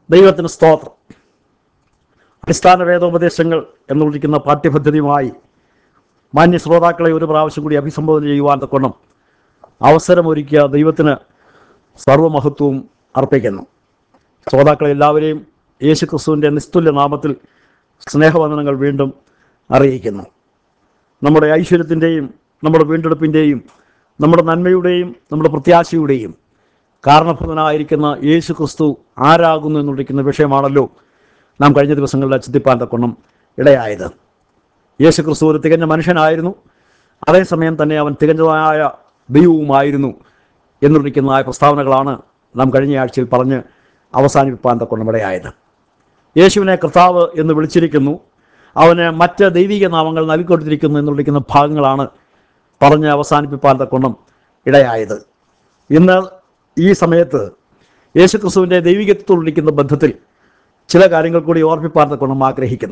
ദൈവത്തിന് സ്തോത്രം അടിസ്ഥാന വേദോപദേശങ്ങൾ എന്ന് വിളിക്കുന്ന പാഠ്യപദ്ധതിയുമായി മാന്യ ശ്രോതാക്കളെ ഒരു പ്രാവശ്യം കൂടി അഭിസംബോധന ചെയ്യുവാൻ തക്കൊണം അവസരമൊരുക്കിയ ദൈവത്തിന് സർവമഹത്വവും അർപ്പിക്കുന്നു ശ്രോതാക്കളെ എല്ലാവരെയും യേശു ക്രിസ്തുവിൻ്റെ നിസ്തുല്യ നാമത്തിൽ സ്നേഹവന്ദനങ്ങൾ വീണ്ടും അറിയിക്കുന്നു നമ്മുടെ ഐശ്വര്യത്തിൻ്റെയും നമ്മുടെ വീണ്ടെടുപ്പിൻ്റെയും നമ്മുടെ നന്മയുടെയും നമ്മുടെ പ്രത്യാശയുടെയും കാരണഭൂതനായിരിക്കുന്ന യേശു ക്രിസ്തു ആരാകുന്നു എന്നുള്ളിരിക്കുന്ന വിഷയമാണല്ലോ നാം കഴിഞ്ഞ ദിവസങ്ങളിൽ ചിന്തിപ്പാൻ തക്കൊണം ഇടയായത് യേശു ക്രിസ്തു ഒരു തികഞ്ഞ മനുഷ്യനായിരുന്നു അതേസമയം തന്നെ അവൻ തികഞ്ഞതായ ദൈവവുമായിരുന്നു എന്നുള്ളിരിക്കുന്നതായ പ്രസ്താവനകളാണ് നാം കഴിഞ്ഞ ആഴ്ചയിൽ പറഞ്ഞ് അവസാനിപ്പാൻ തക്കൊണം ഇടയായത് യേശുവിനെ കർത്താവ് എന്ന് വിളിച്ചിരിക്കുന്നു അവന് മറ്റ് ദൈവിക നാമങ്ങൾ നൽകിക്കൊടുത്തിരിക്കുന്നു എന്നുള്ളിരിക്കുന്ന ഭാഗങ്ങളാണ് പറഞ്ഞ് അവസാനിപ്പിപ്പാൻ തക്കൊണം ഇടയായത് ഇന്ന് ഈ സമയത്ത് യേശുക്രിസ്തുവിൻ്റെ ദൈവികത്വത്തോടിരിക്കുന്ന ബന്ധത്തിൽ ചില കാര്യങ്ങൾ കൂടി ഓർമ്മിപ്പാൻ തക്കൊണം ആഗ്രഹിക്കുന്നു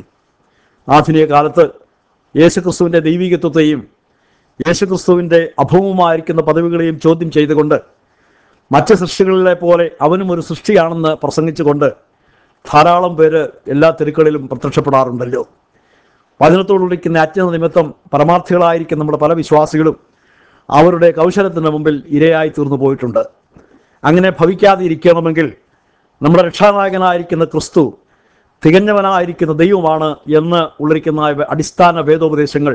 ആധുനിക കാലത്ത് യേശുക്രിസ്തുവിൻ്റെ ദൈവികത്വത്തെയും യേശുക്രിസ്തുവിൻ്റെ അഭൗമമായിരിക്കുന്ന പദവികളെയും ചോദ്യം ചെയ്തുകൊണ്ട് മറ്റ് സൃഷ്ടികളിലെ പോലെ അവനും ഒരു സൃഷ്ടിയാണെന്ന് പ്രസംഗിച്ചുകൊണ്ട് ധാരാളം പേര് എല്ലാ തെരുക്കളിലും പ്രത്യക്ഷപ്പെടാറുണ്ടല്ലോ വചനത്തോടുള്ളിക്കുന്ന അജ്ഞത നിമിത്തം പരമാർത്ഥികളായിരിക്കുന്ന നമ്മുടെ പല വിശ്വാസികളും അവരുടെ കൗശലത്തിൻ്റെ മുമ്പിൽ ഇരയായി തീർന്നു പോയിട്ടുണ്ട് അങ്ങനെ ഭവിക്കാതെ ഇരിക്കണമെങ്കിൽ നമ്മുടെ രക്ഷാനായകനായിരിക്കുന്ന ക്രിസ്തു തികഞ്ഞവനായിരിക്കുന്ന ദൈവമാണ് എന്ന് ഉള്ളിരിക്കുന്ന അടിസ്ഥാന വേദോപദേശങ്ങൾ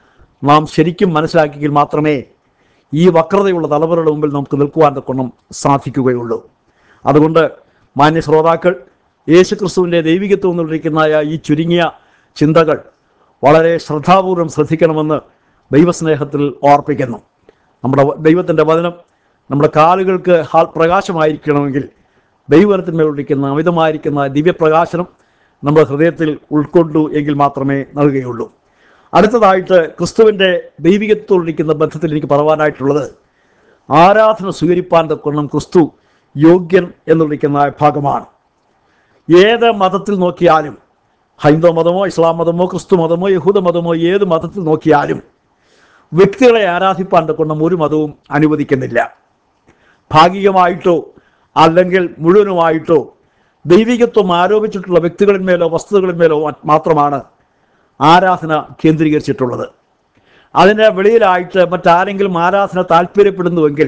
നാം ശരിക്കും മനസ്സിലാക്കിയെങ്കിൽ മാത്രമേ ഈ വക്രതയുള്ള തലമുറയുടെ മുമ്പിൽ നമുക്ക് നിൽക്കുവാൻ തക്കൊണം സാധിക്കുകയുള്ളൂ അതുകൊണ്ട് മാന്യ ശ്രോതാക്കൾ യേശു ക്രിസ്തുവിൻ്റെ ദൈവികത്വം എന്നുള്ളിരിക്കുന്ന ഈ ചുരുങ്ങിയ ചിന്തകൾ വളരെ ശ്രദ്ധാപൂർവം ശ്രദ്ധിക്കണമെന്ന് ദൈവസ്നേഹത്തിൽ ഓർപ്പിക്കുന്നു നമ്മുടെ ദൈവത്തിൻ്റെ വചനം നമ്മുടെ കാലുകൾക്ക് ഹാൽ പ്രകാശമായിരിക്കണമെങ്കിൽ ദൈവത്തിന്മേലുള്ളിരിക്കുന്ന അമിതമായിരിക്കുന്ന ദിവ്യപ്രകാശനം നമ്മുടെ ഹൃദയത്തിൽ ഉൾക്കൊണ്ടു എങ്കിൽ മാത്രമേ നൽകുകയുള്ളൂ അടുത്തതായിട്ട് ക്രിസ്തുവിൻ്റെ ദൈവികത്തോടിരിക്കുന്ന ബന്ധത്തിൽ എനിക്ക് പറയുവാനായിട്ടുള്ളത് ആരാധന സ്വീകരിപ്പാൻ തക്കൊണ്ണം ക്രിസ്തു യോഗ്യൻ എന്നുള്ളിരിക്കുന്ന ഭാഗമാണ് ഏത് മതത്തിൽ നോക്കിയാലും ഹൈന്ദവ മതമോ ഇസ്ലാം മതമോ ക്രിസ്തു മതമോ യഹൂദ മതമോ ഏത് മതത്തിൽ നോക്കിയാലും വ്യക്തികളെ ആരാധിപ്പാൻ തക്കൊണ്ണം ഒരു മതവും അനുവദിക്കുന്നില്ല ഭാഗികമായിട്ടോ അല്ലെങ്കിൽ മുഴുവനുമായിട്ടോ ദൈവികത്വം ആരോപിച്ചിട്ടുള്ള വ്യക്തികളിന്മേലോ വസ്തുതകളിന്മേലോ മാത്രമാണ് ആരാധന കേന്ദ്രീകരിച്ചിട്ടുള്ളത് അതിൻ്റെ വെളിയിലായിട്ട് മറ്റാരെങ്കിലും ആരാധന താല്പര്യപ്പെടുന്നുവെങ്കിൽ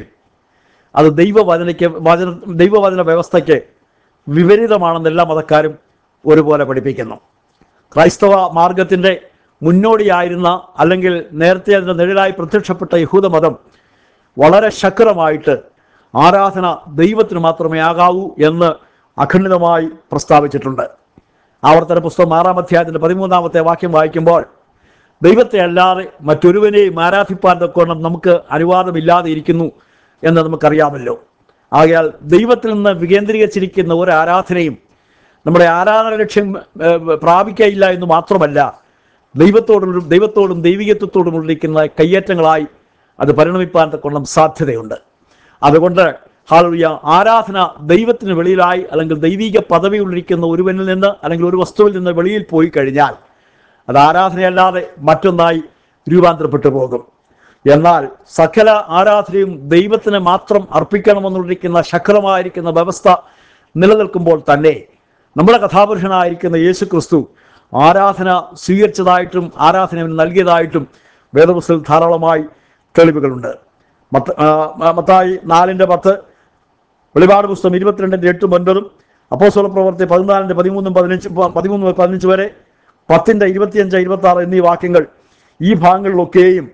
അത് ദൈവവചനയ്ക്ക് വചന ദൈവവചന വ്യവസ്ഥയ്ക്ക് വിപരീതമാണെന്ന് എല്ലാ മതക്കാരും ഒരുപോലെ പഠിപ്പിക്കുന്നു ക്രൈസ്തവ മാർഗത്തിൻ്റെ മുന്നോടിയായിരുന്ന അല്ലെങ്കിൽ നേരത്തെ അതിൻ്റെ നിഴലായി പ്രത്യക്ഷപ്പെട്ട യഹൂദമതം വളരെ ശക്തമായിട്ട് ആരാധന ദൈവത്തിന് മാത്രമേ ആകാവൂ എന്ന് അഖണ്ഡിതമായി പ്രസ്താവിച്ചിട്ടുണ്ട് ആവർത്തന പുസ്തകം ആറാം അധ്യായത്തിൻ്റെ പതിമൂന്നാമത്തെ വാക്യം വായിക്കുമ്പോൾ ദൈവത്തെ അല്ലാതെ മറ്റൊരുവനെയും ആരാധിപ്പാൻ തക്കോണം നമുക്ക് അനുവാദമില്ലാതെ ഇരിക്കുന്നു എന്ന് നമുക്കറിയാമല്ലോ ആകയാൽ ദൈവത്തിൽ നിന്ന് വികേന്ദ്രീകരിച്ചിരിക്കുന്ന ഒരു ആരാധനയും നമ്മുടെ ആരാധന ലക്ഷ്യം ഏഹ്, പ്രാപിക്കയില്ല എന്ന് മാത്രമല്ല ദൈവത്തോടും ദൈവത്തോടും ദൈവികത്വത്തോടും ഉള്ളിരിക്കുന്ന കയ്യേറ്റങ്ങളായി അത് പരിണമിപ്പാൻ തക്കോണം സാധ്യതയുണ്ട് അതുകൊണ്ട് ഹാലുയ ആരാധന ദൈവത്തിന് വെളിയിലായി അല്ലെങ്കിൽ ദൈവിക പദവി ഉള്ളിരിക്കുന്ന ഒരുവനിൽ നിന്ന് അല്ലെങ്കിൽ ഒരു വസ്തുവിൽ നിന്ന് വെളിയിൽ പോയി കഴിഞ്ഞാൽ അത് ആരാധനയല്ലാതെ മറ്റൊന്നായി രൂപാന്തരപ്പെട്ടു പോകും എന്നാൽ സകല ആരാധനയും ദൈവത്തിന് മാത്രം അർപ്പിക്കണമെന്നുള്ളിരിക്കുന്ന ശക്തമായിരിക്കുന്ന വ്യവസ്ഥ നിലനിൽക്കുമ്പോൾ തന്നെ നമ്മുടെ കഥാപുരുഷനായിരിക്കുന്ന യേശു ക്രിസ്തു ആരാധന സ്വീകരിച്ചതായിട്ടും ആരാധന അവന് നൽകിയതായിട്ടും വേദപുസ്തകത്തിൽ ധാരാളമായി തെളിവുകളുണ്ട് മത്ത ആ, മത്തായി നാലിൻ്റെ പത്ത് വെളിപാട് പുസ്തകം ഇരുപത്തിരണ്ടിൻ്റെ എട്ടും ഒൻപതും അപ്പോസ്തല പ്രവർത്തി പതിനാലിൻ്റെ പതിമൂന്നും പതിനഞ്ച് പതിമൂന്ന് മുതൽ പതിനഞ്ച് വരെ പത്തിൻ്റെ ഇരുപത്തിയഞ്ച് ഇരുപത്തി ആറ് എന്നീ വാക്യങ്ങൾ ഈ ഭാഗങ്ങളിലൊക്കെയും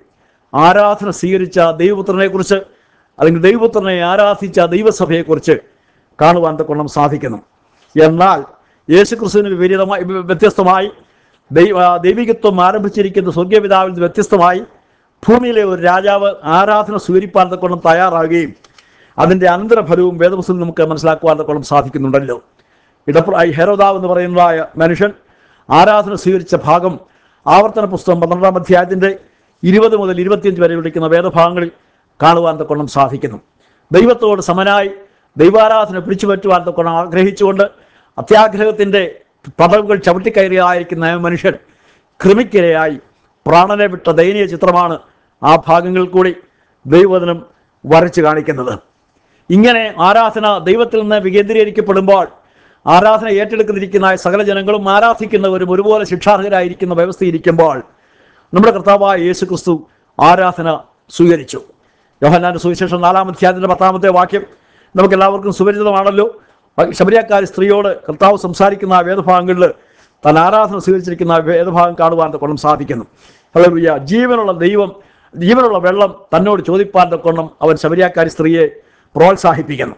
ആരാധന സ്വീകരിച്ച ദൈവപുത്രനെക്കുറിച്ച് അല്ലെങ്കിൽ ദൈവപുത്രനെ ആരാധിച്ച ദൈവസഭയെക്കുറിച്ച് കാണുവാൻ തക്കൊള്ളം സാധിക്കുന്നു എന്നാൽ യേശുക്രിസ്തുവിന് വിപരീതമായി വ്യത്യസ്തമായി ദൈവ ദൈവികത്വം ആരംഭിച്ചിരിക്കുന്ന സ്വർഗീയപിതാവിൽ നിന്ന് വ്യത്യസ്തമായി ഭൂമിയിലെ ഒരു രാജാവ് ആരാധന സ്വീകരിപ്പാൻ തക്കൊള്ളം തയ്യാറാകുകയും അതിൻ്റെ അനന്തരഫലവും വേദപുസ്തകം നമുക്ക് മനസ്സിലാക്കുവാൻ തക്കൊള്ളം സാധിക്കുന്നുണ്ടല്ലോ ഇടപ്രായി ഹെരോദാവ് എന്ന് പറയുന്നതായ മനുഷ്യൻ ആരാധന സ്വീകരിച്ച ഭാഗം ആവർത്തന പുസ്തകം പന്ത്രണ്ടാം അധ്യായത്തിൻ്റെ ഇരുപത് മുതൽ ഇരുപത്തിയഞ്ച് വരെ വിളിക്കുന്ന വേദഭാഗങ്ങളിൽ കാണുവാൻ തക്കൊള്ളം സാധിക്കുന്നു ദൈവത്തോട് സമനായി ദൈവാരാധന പിടിച്ചുപറ്റുവാൻ തക്കൊള്ളം ആഗ്രഹിച്ചുകൊണ്ട് അത്യാഗ്രഹത്തിൻ്റെ പദവികൾ ചവിട്ടിക്കയറിയായിരിക്കുന്ന ആ മനുഷ്യൻ കൃമിക്കിരയായി പ്രാണനെ വിട്ട ദയനീയ ചിത്രമാണ് ആ ഭാഗങ്ങളിൽ കൂടി ദൈവവചനം വരച്ചു കാണിക്കുന്നത് ഇങ്ങനെ ആരാധന ദൈവത്തിൽ നിന്ന് വികേന്ദ്രീകരിക്കപ്പെടുമ്പോൾ ആരാധന ഏറ്റെടുക്കുന്നിരിക്കുന്ന സകല ജനങ്ങളും ആരാധിക്കുന്നവരും ഒരുപോലെ ശിക്ഷാർഹരായിരിക്കുന്ന വ്യവസ്ഥയിരിക്കുമ്പോൾ നമ്മുടെ കർത്താവായ യേശു ക്രിസ്തു ആരാധന സ്വീകരിച്ചു യോഹന്നാന്റെ സുവിശേഷം നാലാം അധ്യായത്തിന്റെ പത്താമത്തെ വാക്യം നമുക്ക് എല്ലാവർക്കും സുപരിചിതമാണല്ലോ ശബരിയാക്കാരി സ്ത്രീയോട് കർത്താവ് സംസാരിക്കുന്ന ആ വേദഭാഗങ്ങളിൽ താൻ ആരാധന സ്വീകരിച്ചിരിക്കുന്ന ആ വേദഭാഗം കാണുവാൻ കൊണ്ടും സാധിക്കുന്നു ഹല്ലേലൂയ ജീവനുള്ള ദൈവം ജീവനുള്ള വെള്ളം തന്നോട് ചോദിപ്പാൻ കൊണ്ടും അവൻ ശബരിയാക്കാരി സ്ത്രീയെ പ്രോത്സാഹിപ്പിക്കുന്നു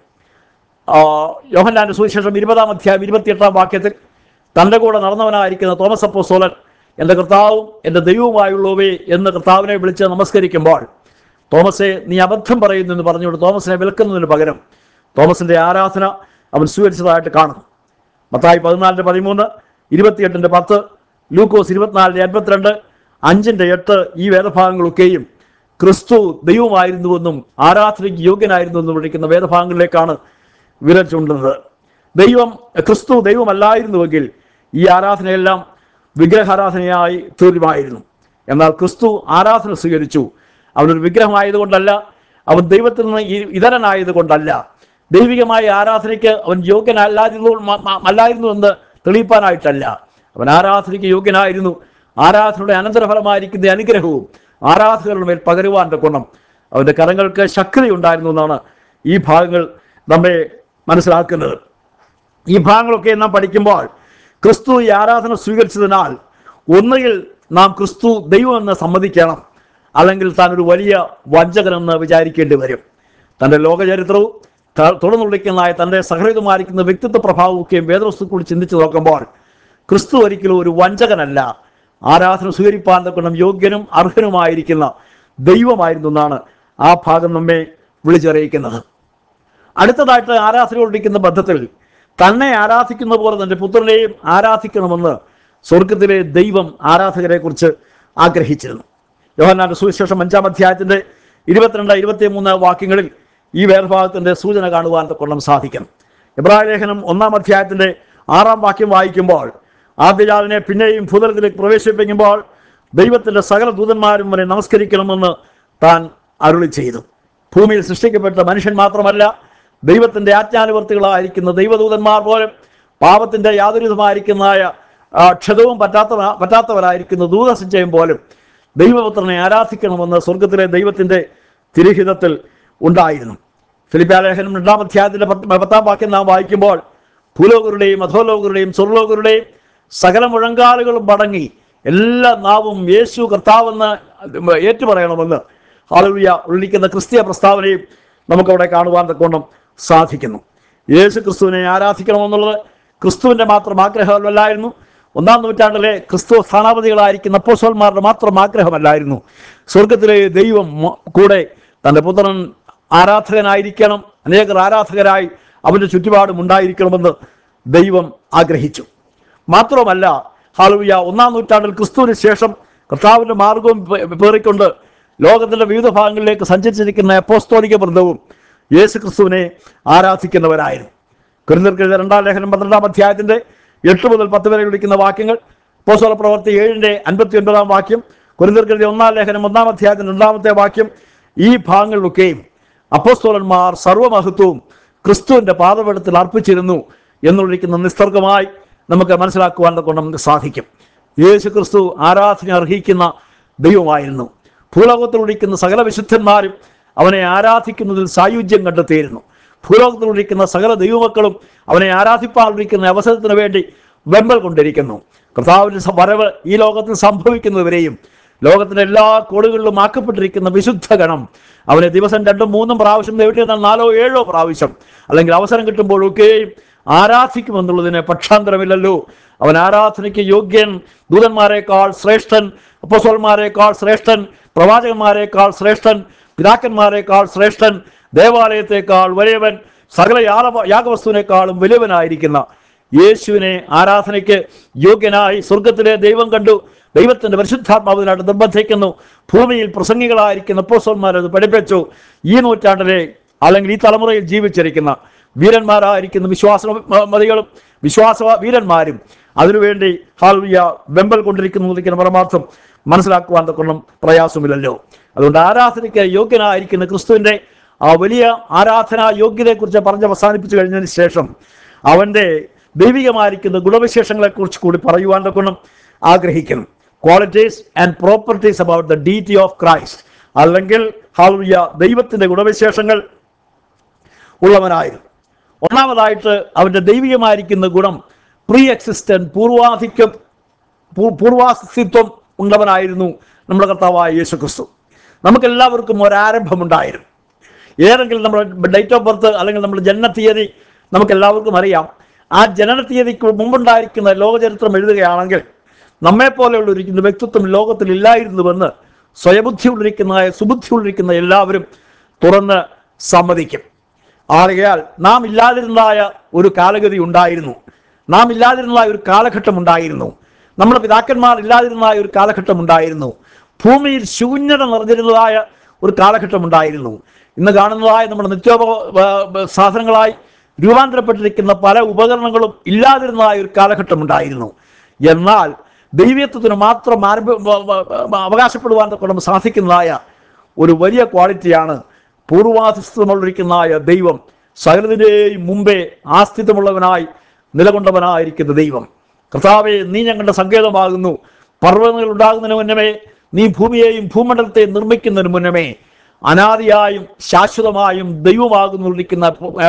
ആ, യോഹന്നാന്റെ സുവിശേഷം ഇരുപതാം അധ്യായം ഇരുപത്തിയെട്ടാം വാക്യത്തിൽ തൻ്റെ കൂടെ നടന്നവനായിരിക്കുന്ന തോമസ് അപ്പോസ്തോലൻ എൻ്റെ കർത്താവും എൻ്റെ ദൈവവുമായുള്ളവേ എന്ന് കർത്താവിനെ വിളിച്ച് നമസ്കരിക്കുമ്പോൾ തോമസെ നീ അബദ്ധം പറയുന്നു എന്ന് പറഞ്ഞുകൊണ്ട് തോമസിനെ വിൽക്കുന്നതിന് പകരം തോമസിൻ്റെ ആരാധന അവൻ സ്വീകരിച്ചതായിട്ട് കാണുന്നു മത്തായി പതിനാലിൻ്റെ പതിമൂന്ന് ഇരുപത്തിയെട്ടിൻ്റെ പത്ത് ലൂക്കോസ് ഇരുപത്തിനാലിൻ്റെ എൺപത്തിരണ്ട് അഞ്ചിൻ്റെ എട്ട് ഈ വേദഭാഗങ്ങളൊക്കെയും ക്രിസ്തു ദൈവമായിരുന്നുവെന്നും ആരാധനയ്ക്ക് യോഗ്യനായിരുന്നുവെന്നും വിളിക്കുന്ന വേദഭാഗങ്ങളിലേക്കാണ് വിരൽ ചൂണ്ടുന്നത് ദൈവം ക്രിസ്തു ദൈവമല്ലായിരുന്നുവെങ്കിൽ ഈ ആരാധനയെല്ലാം വിഗ്രഹാരാധനയായി തീരുമായിരുന്നു എന്നാൽ ക്രിസ്തു ആരാധന സ്വീകരിച്ചു അവനൊരു വിഗ്രഹമായതുകൊണ്ടല്ല അവൻ ദൈവത്തിൽ നിന്ന് ഇ- ഇതരനായത് കൊണ്ടല്ല ദൈവികമായ ആരാധനയ്ക്ക് അവൻ യോഗ്യനല്ലായിരുന്നു മ- മ- അല്ലായിരുന്നു എന്ന് തെളിയിപ്പാനായിട്ടല്ല അവൻ ആരാധനയ്ക്ക് യോഗ്യനായിരുന്നു ആരാധനയുടെ അനന്തരഫലമായിരിക്കുന്ന അനുഗ്രഹവും ആരാധകരുടെ മേൽ പകരുവാൻ ഗുണം അവൻ്റെ കരങ്ങൾക്ക് ശക്തി ഉണ്ടായിരുന്നു എന്നാണ് ഈ ഭാഗങ്ങൾ നമ്മെ മനസ്സിലാക്കുന്നത് ഈ ഭാഗങ്ങളൊക്കെ നാം പഠിക്കുമ്പോൾ ക്രിസ്തു ഈ ആരാധന സ്വീകരിച്ചതിനാൽ ഒന്നുകിൽ നാം ക്രിസ്തു ദൈവമെന്ന് സമ്മതിക്കണം അല്ലെങ്കിൽ താൻ ഒരു വലിയ വഞ്ചകനെന്ന് വിചാരിക്കേണ്ടി വരും തൻ്റെ ലോകചരിത്രവും ത- തുറന്നുള്ളിക്കുന്നതായ തൻ്റെ സഹൃതമായിരിക്കുന്ന വ്യക്തിത്വ പ്രഭാവമൊക്കെയും വേദവസ്തുക്കൂടി ചിന്തിച്ചു നോക്കുമ്പോൾ ക്രിസ്തു ഒരിക്കലും ഒരു വഞ്ചകനല്ല ആരാധന സ്വീകരിപ്പാൻ തക്കണം യോഗ്യനും അർഹനുമായിരിക്കുന്ന ദൈവമായിരുന്നു എന്നാണ് ആ ഭാഗം നമ്മെ വിളിച്ചറിയിക്കുന്നത് അടുത്തതായിട്ട് ആരാധനയോടിരിക്കുന്ന ബന്ധത്തിൽ തന്നെ ആരാധിക്കുന്ന പോലെ തൻ്റെ പുത്രനെയും ആരാധിക്കണമെന്ന് സ്വർഗത്തിലെ ദൈവം ആരാധകരെ കുറിച്ച് ആഗ്രഹിച്ചിരുന്നു യോഹന്നാന്റെ സുവിശേഷം അഞ്ചാം അധ്യായത്തിന്റെ ഇരുപത്തിരണ്ട് ഇരുപത്തിമൂന്ന് വാക്യങ്ങളിൽ ഈ വേദഭാഗത്തിന്റെ സൂചന കാണുവാൻ കൊള്ളം സാധിക്കും ഇബ്രാഹിം ലേഖനം ഒന്നാം അധ്യായത്തിന്റെ ആറാം വാക്യം വായിക്കുമ്പോൾ ആദ്യജാലിനെ പിന്നെയും ഭൂതലത്തിലേക്ക് പ്രവേശിപ്പിക്കുമ്പോൾ ദൈവത്തിന്റെ സകല ദൂതന്മാരും വരെ നമസ്കരിക്കണമെന്ന് താൻ അരുളി ചെയ്തു ഭൂമിയിൽ സൃഷ്ടിക്കപ്പെട്ട മനുഷ്യൻ മാത്രമല്ല ദൈവത്തിന്റെ ആജ്ഞാനുവർത്തികളായിരിക്കുന്ന ദൈവദൂതന്മാർ പോലും പാപത്തിന്റെ യാതൊരുവിധമായിരിക്കുന്നതായ ആ, ക്ഷതവും പറ്റാത്ത പറ്റാത്തവരായിരിക്കുന്ന ദൂതസഞ്ചയം പോലും ദൈവപുത്രനെ ആരാധിക്കണമെന്ന് സ്വർഗത്തിലെ ദൈവത്തിന്റെ തിരുഹിതത്തിൽ ഉണ്ടായിരുന്നു ഫിലിപ്പാലേഖനം രണ്ടാം അധ്യായത്തിന്റെ പത്ത് പത്താം വാക്യം നാം വായിക്കുമ്പോൾ ഭൂലോകരുടെയും അധോലോകരുടെയും സ്വർലോകരുടെയും സകല മുഴങ്കാലുകളും മടങ്ങി എല്ലാ നാവും യേശു കർത്താവെന്ന് ഏറ്റുപറയണമെന്ന് ഹാലവിയ ഉള്ളിക്കുന്ന ക്രിസ്തീയ പ്രസ്താവനയും നമുക്കവിടെ കാണുവാൻ തക്കോണം സാധിക്കുന്നു യേശു ക്രിസ്തുവിനെ ആരാധിക്കണമെന്നുള്ളത് ക്രിസ്തുവിൻ്റെ മാത്രം ആഗ്രഹമല്ലായിരുന്നു ഒന്നാം നൂറ്റാണ്ടിലെ ക്രിസ്തു സ്ഥാനാപതികളായിരിക്കുന്ന അപ്പോസ്വന്മാരുടെ മാത്രം ആഗ്രഹമല്ലായിരുന്നു സ്വർഗത്തിലെ ദൈവം മ- കൂടെ തൻ്റെ പുത്രൻ ആരാധകനായിരിക്കണം അനേകർ ആരാധകരായി അവൻ്റെ ചുറ്റുപാടും ഉണ്ടായിരിക്കണമെന്ന് ദൈവം ആഗ്രഹിച്ചു മാത്രമല്ല ഹാലുവിയ ഒന്നാം നൂറ്റാണ്ടിൽ ക്രിസ്തുവിന് ശേഷം കർത്താവിൻ്റെ മാർഗവും പേ- പേറിക്കൊണ്ട് ലോകത്തിൻ്റെ വിവിധ ഭാഗങ്ങളിലേക്ക് സഞ്ചരിച്ചിരിക്കുന്ന അപ്പോസ്തോലിക വൃന്ദവും യേശു ക്രിസ്തുവിനെ ആരാധിക്കുന്നവരായിരുന്നു കുരുന്തർക്കെഴുതിയ രണ്ടാം ലേഖനം പന്ത്രണ്ടാം അധ്യായത്തിന്റെ എട്ട് മുതൽ പത്ത് വരെ വിളിക്കുന്ന വാക്യങ്ങൾ പോസ്തല പ്രവർത്തി ഏഴിന്റെ അൻപത്തി ഒൻപതാം വാക്യം കുരുന്തർക്കെഴുതിയ ഒന്നാം ലേഖനം ഒന്നാം അധ്യായത്തിന്റെ രണ്ടാമത്തെ വാക്യം ഈ ഭാഗങ്ങളിലൊക്കെയും അപ്പോസ്തോലന്മാർ സർവമഹത്വവും ക്രിസ്തുവിന്റെ പാദപീഠത്തിൽ അർപ്പിച്ചിരുന്നു എന്നുള്ളിരിക്കുന്ന നിസ്തർക്കമായി നമുക്ക് മനസ്സിലാക്കുവാൻ കൊണ്ട് നമുക്ക് സാധിക്കും യേശു ക്രിസ്തു ആരാധന അർഹിക്കുന്ന ദൈവമായിരുന്നു ഭൂലോകത്തിലുള്ളിക്കുന്ന സകല വിശുദ്ധന്മാരും അവനെ ആരാധിക്കുന്നതിൽ സായുജ്യം കണ്ടെത്തിയിരുന്നു ഭൂലോകത്തിലുള്ളിക്കുന്ന സകല ദൈവമക്കളും അവനെ ആരാധിപ്പാനിരിക്കുന്ന അവസരത്തിന് വേണ്ടി വെമ്പൽ കൊണ്ടിരിക്കുന്നു കർത്താവിൻ്റെ സ- വരവ് ഈ ലോകത്തിൽ സംഭവിക്കുന്നതുവരെയും ലോകത്തിന്റെ എല്ലാ കോടുകളിലും ആക്കപ്പെട്ടിരിക്കുന്ന വിശുദ്ധ ഗണം അവനെ ദിവസം രണ്ടും മൂന്നും പ്രാവശ്യം നേരിട്ട് നാലോ ഏഴോ പ്രാവശ്യം അല്ലെങ്കിൽ അവസരം കിട്ടുമ്പോഴൊക്കെയും ആരാധിക്കുമെന്നുള്ളതിന് പക്ഷാന്തരമില്ലല്ലോ അവൻ ആരാധനയ്ക്ക് യോഗ്യൻ ദൂതന്മാരെക്കാൾ ശ്രേഷ്ഠൻ അപ്പസ്വന്മാരെക്കാൾ ശ്രേഷ്ഠൻ പ്രവാചകന്മാരെക്കാൾ ശ്രേഷ്ഠൻ പിതാക്കന്മാരെക്കാൾ ശ്രേഷ്ഠൻ ദേവാലയത്തെക്കാൾ വലിയവൻ സകല യാഗ യാഗവസ്തുവിനേക്കാളും വലിയവനായിരിക്കുന്ന യേശുവിനെ ആരാധനയ്ക്ക് യോഗ്യനായി സ്വർഗത്തിലെ ദൈവം കണ്ടു ദൈവത്തിന്റെ പരിശുദ്ധാത്മാവിനായിട്ട് നിർബന്ധിക്കുന്നു ഭൂമിയിൽ പ്രസംഗികളായിരിക്കുന്ന അപ്പോസ്തലന്മാരത് പഠിപ്പിച്ചു ഈ നൂറ്റാണ്ടിലെ അല്ലെങ്കിൽ ഈ തലമുറയിൽ ജീവിച്ചിരിക്കുന്ന വീരന്മാരായിരിക്കുന്ന വിശ്വാസ മതികളും വിശ്വാസ വീരന്മാരും അതിനുവേണ്ടി ഹാൽവിയ വെമ്പൽ കൊണ്ടിരിക്കുന്ന പരമാർത്ഥം മനസ്സിലാക്കുവാൻ തൊക്കൊന്നും പ്രയാസമില്ലല്ലോ അതുകൊണ്ട് ആരാധനയ്ക്ക് യോഗ്യനായിരിക്കുന്ന ക്രിസ്തുവിന്റെ ആ വലിയ ആരാധനാ യോഗ്യതയെക്കുറിച്ച് പറഞ്ഞ് അവസാനിപ്പിച്ചു കഴിഞ്ഞതിന് ശേഷം അവൻ്റെ ദൈവികമായിരിക്കുന്ന ഗുണവിശേഷങ്ങളെക്കുറിച്ച് കൂടി പറയുവാൻ ഗുണം ആഗ്രഹിക്കുന്നു qualities and properties about the deity of Christ അല്ലെങ്കിൽ ഹാലുയ ദൈവത്തിൻ്റെ ഗുണവിശേഷങ്ങൾ ഉള്ളവനായിരുന്നു ഒന്നാമതായിട്ട് അവൻ്റെ ദൈവികമായിരിക്കുന്ന ഗുണം പ്രീ എക്സിസ്റ്റന്റ് പൂർവാധിക്യം പൂ- പൂർവാസ്തിത്വം ഉള്ളവനായിരുന്നു നമ്മുടെ കർത്താവായ യേശു ക്രിസ്തു നമുക്കെല്ലാവർക്കും ഒരാരംഭമുണ്ടായിരുന്നു ഏതെങ്കിലും നമ്മുടെ ഡേറ്റ് ഓഫ് ബർത്ത് അല്ലെങ്കിൽ നമ്മുടെ ജനന തീയതി നമുക്കെല്ലാവർക്കും അറിയാം ആ ജനന തീയതിക്ക് മുമ്പുണ്ടായിരിക്കുന്ന ലോകചരിത്രം എഴുതുകയാണെങ്കിൽ നമ്മെപ്പോലെയുള്ള ഒരു വ്യക്തിത്വം ലോകത്തിൽ ഇല്ലായിരുന്നുവെന്ന് സ്വയബുദ്ധിയുള്ളിരിക്കുന്ന സുബുദ്ധിയുള്ളിരിക്കുന്ന എല്ലാവരും തുറന്ന് സമ്മതിക്കും ആകയാൽ നാം ഇല്ലാതിരുന്നതായ ഒരു കാലഗതി ഉണ്ടായിരുന്നു നാം ഇല്ലാതിരുന്നതായ ഒരു കാലഘട്ടം ഉണ്ടായിരുന്നു നമ്മുടെ പിതാക്കന്മാർ ഇല്ലാതിരുന്നതായ ഒരു കാലഘട്ടം ഉണ്ടായിരുന്നു ഭൂമിയിൽ ശൂന്യത നിറഞ്ഞിരുന്നതായ ഒരു കാലഘട്ടം ഉണ്ടായിരുന്നു ഇന്ന് കാണുന്നതായ നമ്മുടെ നിത്യോപ വ- വ- സാധനങ്ങളായി രൂപാന്തരപ്പെട്ടിരിക്കുന്ന പല ഉപകരണങ്ങളും ഇല്ലാതിരുന്നതായ ഒരു കാലഘട്ടം ഉണ്ടായിരുന്നു എന്നാൽ ദൈവത്വത്തിന് മാത്രം ആരംഭ വ- വ- വ- അവകാശപ്പെടുവാൻ കൊണ്ട് സാധിക്കുന്നതായ ഒരു വലിയ ക്വാളിറ്റിയാണ് പൂർവാധിസ്ഥമുള്ളിരിക്കുന്നതായ ദൈവം സകലതിൻ്റെയും മുമ്പേ ആസ്ഥിതമുള്ളവനായി നിലകൊണ്ടവനായിരിക്കുന്ന ദൈവം കർത്താവെ നീ ഞങ്ങളുടെ സങ്കേതമാകുന്നു പർവ്വതങ്ങൾ ഉണ്ടാകുന്നതിന് മുന്നമേ നീ ഭൂമിയെയും ഭൂമണ്ഡലത്തെയും നിർമ്മിക്കുന്നതിന് മുന്നമേ അനാദിയായും ശാശ്വതമായും ദൈവമാകുന്നിരിക്കുന്ന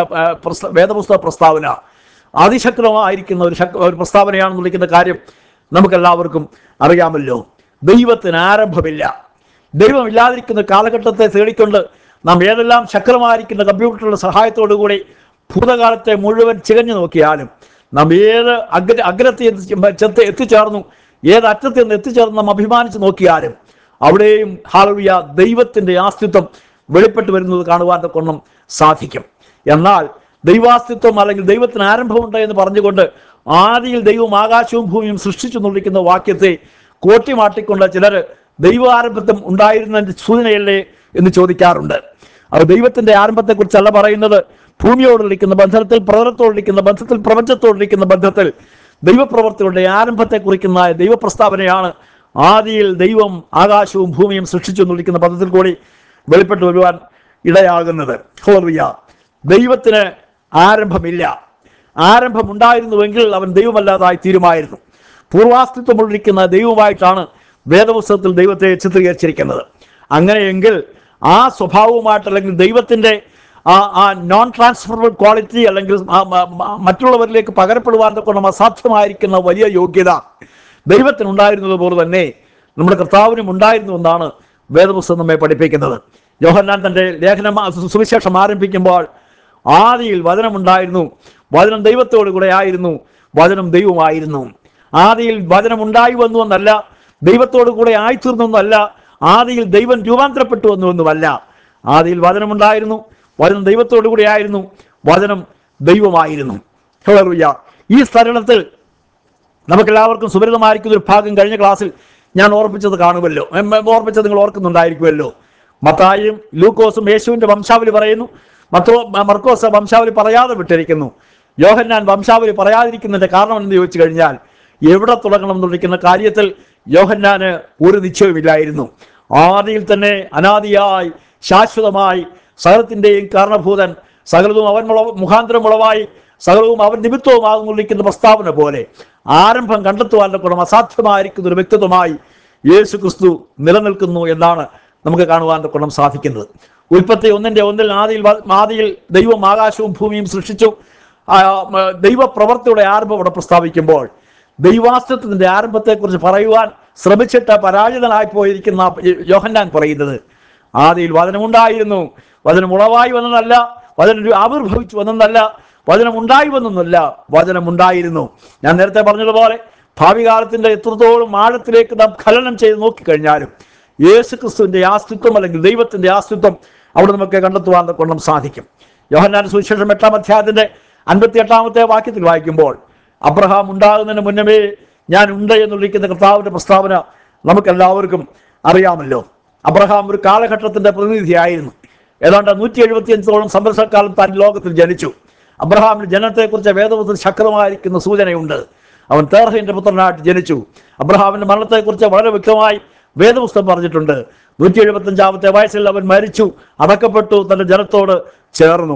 വേദപുസ്തക പ്രസ്താവന അതിശക്തമായിരിക്കുന്ന ഒരു ശക്ത ഒരു പ്രസ്താവനയാണെന്ന് വിളിക്കുന്ന കാര്യം നമുക്കെല്ലാവർക്കും അറിയാമല്ലോ ദൈവത്തിന് ആരംഭമില്ല ദൈവമില്ലാതിരിക്കുന്ന കാലഘട്ടത്തെ തേടിക്കൊണ്ട് നാം ഏതെല്ലാം ശക്തമായിരിക്കുന്ന കമ്പ്യൂട്ടറുടെ സഹായത്തോടു കൂടി ഭൂതകാലത്തെ മുഴുവൻ ചികഞ്ഞു നോക്കിയാലും നാം ഏത് അഗ്ര അഗ്രത്തെ ചെത്ത് എത്തിച്ചേർന്നു ഏത് അറ്റത്ത് നിന്ന് എത്തിച്ചേർന്ന് നാം അഭിമാനിച്ച് നോക്കിയാലും അവിടെയും ഹാലവിയ ദൈവത്തിൻ്റെ ആസ്തിത്വം വെളിപ്പെട്ട് വരുന്നത് കാണുവാൻ കൊണ്ടും സാധിക്കും എന്നാൽ ദൈവാസ്തിത്വം അല്ലെങ്കിൽ ദൈവത്തിന് ആരംഭമുണ്ട് എന്ന് പറഞ്ഞുകൊണ്ട് ആദിയിൽ ദൈവം ആകാശവും ഭൂമിയും സൃഷ്ടിച്ചു നിർമ്മിക്കുന്ന വാക്യത്തെ കോട്ടിമാട്ടിക്കൊണ്ട് ചിലർ ദൈവാരംഭത്വം ഉണ്ടായിരുന്നതിൻ്റെ സൂചനയല്ലേ എന്ന് ചോദിക്കാറുണ്ട് അത് ദൈവത്തിന്റെ ആരംഭത്തെക്കുറിച്ചല്ല പറയുന്നത് ഭൂമിയോടുള്ളിക്കുന്ന ബന്ധത്തിൽ പ്രതലത്തോടുള്ളിക്കുന്ന ബന്ധത്തിൽ പ്രപഞ്ചത്തോടുള്ളിക്കുന്ന ബന്ധത്തിൽ ദൈവപ്രവർത്തികളുടെ ആരംഭത്തെ കുറിക്കുന്ന ദൈവപ്രസ്താവനയാണ് ആദിയിൽ ദൈവം ആകാശവും ഭൂമിയും സൃഷ്ടിച്ചു എന്നുള്ളിക്കുന്ന പദത്തിൽ കൂടി വെളിപ്പെട്ടു വരുവാൻ ഇടയാകുന്നത് ഹോറിയ ദൈവത്തിന് ആരംഭമില്ല ആരംഭം ഉണ്ടായിരുന്നുവെങ്കിൽ അവൻ ദൈവമല്ലാതായി തീരുമായിരുന്നു പൂർവാസ്തിത്വമുള്ളിരിക്കുന്ന ദൈവമായിട്ടാണ് വേദപുസ്തകത്തിൽ ദൈവത്തെ ചിത്രീകരിച്ചിരിക്കുന്നത് അങ്ങനെയെങ്കിൽ ആ സ്വഭാവവുമായിട്ട് അല്ലെങ്കിൽ ദൈവത്തിൻ്റെ ആ ആ നോൺ ട്രാൻസ്ഫറബിൾ ക്വാളിറ്റി അല്ലെങ്കിൽ ആ- മ- മ- മറ്റുള്ളവരിലേക്ക് പകരപ്പെടുവാൻ കൊണ്ട് അസാധ്യമായിരിക്കുന്ന വലിയ യോഗ്യത ദൈവത്തിനുണ്ടായിരുന്നത് പോലെ തന്നെ നമ്മുടെ കർത്താവിനും ഉണ്ടായിരുന്നു എന്നാണ് വേദപുസ്തകം നമ്മെ പഠിപ്പിക്കുന്നത് യോഹന്നാൻ തൻ്റെ ലേഖനം ആ സു- സുവിശേഷം ആരംഭിക്കുമ്പോൾ ആദിയിൽ വചനമുണ്ടായിരുന്നു വചനം ദൈവത്തോടു കൂടെ ആയിരുന്നു വചനം ദൈവമായിരുന്നു ആദിയിൽ വചനം ഉണ്ടായി വന്നു എന്നല്ല ദൈവത്തോടു കൂടെ ആയിത്തീർന്നു എന്നല്ല ആദിയിൽ ദൈവം രൂപാന്തരപ്പെട്ടു വന്നു എന്നുമല്ല ആദിയിൽ വചനമുണ്ടായിരുന്നു വചനം ദൈവത്തോടു കൂടെ ആയിരുന്നു വചനം ദൈവമായിരുന്നു ഹല്ലേലൂയ. ഈ സ്ഥലത്തിൽ നമുക്കെല്ലാവർക്കും സുപരിതമായിരിക്കുന്ന ഒരു ഭാഗം കഴിഞ്ഞ ക്ലാസ്സിൽ ഞാൻ ഓർപ്പിച്ചത് കാണുമല്ലോ എം, എം, ഓർപ്പിച്ചത് നിങ്ങൾ ഓർക്കുന്നുണ്ടായിരിക്കുമല്ലോ മത്തായും ലൂക്കോസും യേശുവിന്റെ വംശാവലി പറയുന്നു മത്തോ മർക്കോസ് വംശാവലി പറയാതെ വിട്ടിരിക്കുന്നു യോഹന്നാൻ വംശാവലി പറയാതിരിക്കുന്നതിന്റെ കാരണം എന്ന് ചോദിച്ചു കഴിഞ്ഞാൽ എവിടെ തുടങ്ങണം എന്നിരിക്കുന്ന കാര്യത്തിൽ യോഹന്നാന് ഒരു നിശ്ചയമില്ലായിരുന്നു ആദിയിൽ തന്നെ അനാദിയായി ശാശ്വതമായി സകലത്തിൻ്റെയും കാരണഭൂതൻ സകലതും അവൻ മുള- മുഖാന്തരം ഉളവായി സകലവും അവൻ നിമിത്തവുമാകുന്നിരിക്കുന്ന പ്രസ്താവന പോലെ ആരംഭം കണ്ടെത്തുവാനുള്ള ഗുണം അസാധ്യമായിരിക്കുന്ന ഒരു വ്യക്തിത്വമായി യേശു ക്രിസ്തു നിലനിൽക്കുന്നു എന്നാണ് നമുക്ക് കാണുവാൻ ഗുണം സാധിക്കുന്നത് ഉൽപ്പത്തി ഒന്നിന്റെ ഒന്നിൽ ആദിയിൽ വ- ആദിയിൽ ദൈവം ആകാശവും ഭൂമിയും സൃഷ്ടിച്ചു ആ, മ, ദൈവപ്രവർത്തിയുടെ ആരംഭം ഇവിടെ പ്രസ്താവിക്കുമ്പോൾ ദൈവാസ്തിത്വത്തിന്റെ ആരംഭത്തെക്കുറിച്ച് പറയുവാൻ ശ്രമിച്ചിട്ട് പരാജിതനായി പോയിരിക്കുന്ന യോഹന്നാൻ പറയുന്നത് ആദിയിൽ വചനമുണ്ടായിരുന്നു വചനം ഉളവായി വന്നതല്ല വചനം ഒരു ആവിർഭവിച്ചു വന്നതല്ല വചനം ഉണ്ടായി വന്നതല്ല വചനം ഉണ്ടായിരുന്നു ഞാൻ നേരത്തെ പറഞ്ഞതുപോലെ ഭാവി കാലത്തിന്റെ എത്രത്തോളം ആഴത്തിലേക്ക് നാം ഖനനം ചെയ്ത് നോക്കിക്കഴിഞ്ഞാലും യേശു ക്രിസ്തുവിന്റെ ആസ്തിത്വം അല്ലെങ്കിൽ ദൈവത്തിന്റെ ആസ്തിത്വം അവിടെ നമുക്ക് കണ്ടെത്തുവാൻ കൊണ്ടും സാധിക്കും യോഹന്നാൻ സുവിശേഷം എട്ടാം അധ്യായത്തിന്റെ അൻപത്തി എട്ടാമത്തെ വാക്യത്തിൽ വായിക്കുമ്പോൾ അബ്രഹാം ഉണ്ടാകുന്നതിന് മുന്നമേ ഞാൻ ഉണ്ട് എന്നുള്ളിരിക്കുന്ന കർത്താവിന്റെ പ്രസ്താവന നമുക്കെല്ലാവർക്കും അറിയാമല്ലോ അബ്രഹാം ഒരു കാലഘട്ടത്തിന്റെ പ്രതിനിധിയായിരുന്നു ഏതാണ്ട് നൂറ്റി എഴുപത്തിയഞ്ചോളം സംവത്സരക്കാലം താൻ ലോകത്തിൽ ജനിച്ചു അബ്രഹാമിന്റെ ജനനത്തെക്കുറിച്ച് വേദപുത്രത്തിൽ ശക്തമായിരിക്കുന്ന സൂചനയുണ്ട് അവൻ തേർഹിന്റെ പുത്രനായിട്ട് ജനിച്ചു അബ്രഹാമിന്റെ മരണത്തെക്കുറിച്ച് വളരെ വ്യക്തമായി വേദപുസ്തകം പറഞ്ഞിട്ടുണ്ട് നൂറ്റി എഴുപത്തഞ്ചാമത്തെ വയസ്സിൽ അവൻ മരിച്ചു അടക്കപ്പെട്ടു തന്റെ ജനത്തോട് ചേർന്നു